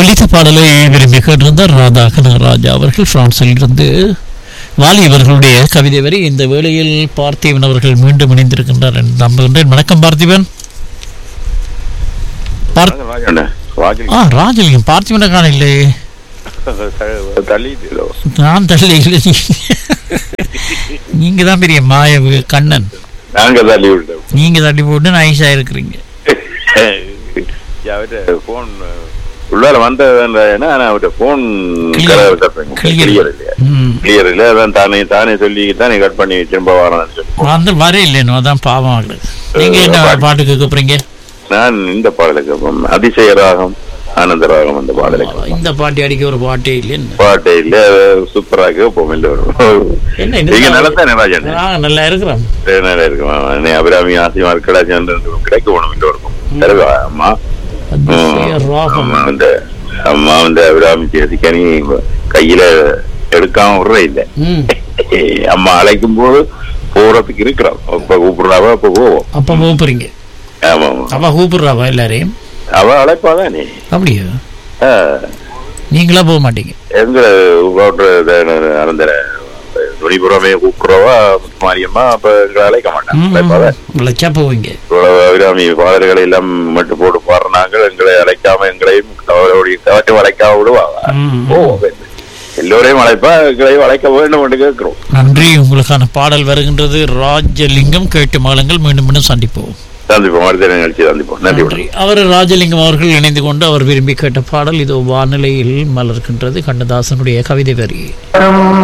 ஒலித்த பாடலை விரும்பி கேட்டிருந்தார் ராதா கனகராஜா அவர்கள் பிரான்சில் இருந்து வாலி அவர்களுடைய கவிதை வரி இந்த வேளையில் பார்த்திபன் அவர்கள் மீண்டும் இணைந்திருக்கின்றார் என்று நம்புகின்றேன் வணக்கம் பார்த்திபன் பார் ராஜண்ணே, ராஜி ஆ ராஜலிங்கம் பார்த்திபனை காண இல்லையே தள்ளிட்டு இதோ. நான் தள்ளி இல்லை நீங்க தான் பெரிய மாய கண்ணன் நாங்க தள்ளி விட்டோம் நீங்க தள்ளி போட்டு நைஸா இருக்கிறீங்க அவர்கிட்ட போன் உள்ளார வந்ததுன்னா அவர்கிட்ட போன் Clear. Clear Clear. இல்லையா ம் கிளியர் இல்ல அதான் தானே தானே சொல்லி தானே கட் பண்ணி திரும்ப வரணும்னு சொல்லி வந்து வர இல்லைன்னு அதான் பாவம் ஆகுது நீங்க என்ன பாட்டு கேட்க போறீங்க நான் இந்த பாடலுக்கு அப்புறம் அதிசய ராகம் ஆனந்த ராகம் அந்த பாடலுக்கு இந்த பாட்டி அடிக்க ஒரு பாட்டே இல்லைன்னு பாட்டே இல்ல சூப்பராக கேட்போம் இல்ல வரும் என்ன நீங்க இந்த நல்லா தானே ராஜன் நான் நல்லா இருக்கிறேன் நல்லா இருக்கும் நீ அபிராமி ஆசிமா இருக்கடாச்சும் கிடைக்க போகணும் இல்ல இருக்கும் சரிவா, அம்மா அதிசய ராகம் அம்மா வந்து அம்மா வந்து அபிராமி சேதிக்கனி கையில எடுக்காம விடுற இல்ல ம் அம்மா அழைக்கும் போது போறதுக்கு இருக்கிறோம் அப்ப கூப்பிடுறாவ அப்ப போவோம் அப்ப கூப்பிடுறீங்க ஆமா ஆமா அவ கூப்பிடுறாவா எல்லாரையும் அவ அழைப்பாதானே அப்படியா ஆ, நீங்களா போக மாட்டீங்க எங்க அறந்தர துணிபுறமே கூப்பிடுறவா மாரியம்மா அப்ப எங்களை அழைக்க மாட்டாங்க அழைப்பாதான் விளைச்சா போவீங்க இவ்வளவு அபிராமி பாடல்களை எல்லாம் மட்டும் போட்டு பாடுறாங்க எங்களை அழைக்காம எங்களையும் அவருடைய கவற்றை அழைக்காம விடுவாங்க ம். ஓ எல்லோரையும் அழைப்பா எங்களையும் அழைக்க வேண்டும் என்று கேட்கிறோம் நன்றி உங்களுக்கான பாடல் வருகின்றது ராஜலிங்கம் கேட்டு மாலங்கள் மீண்டும் மீண்டும் சந்திப்போம் சந்திப்போம் அடுத்த நிகழ்ச்சி சந்திப்போம் நன்றி நன்றி அவர் ராஜலிங்கம் அவர்கள் இணைந்து கொண்டு அவர் விரும்பி கேட்ட பாடல் இதோ வானிலையில் மலர்கின்றது கண்ணதாசனுடைய கவிதை வரி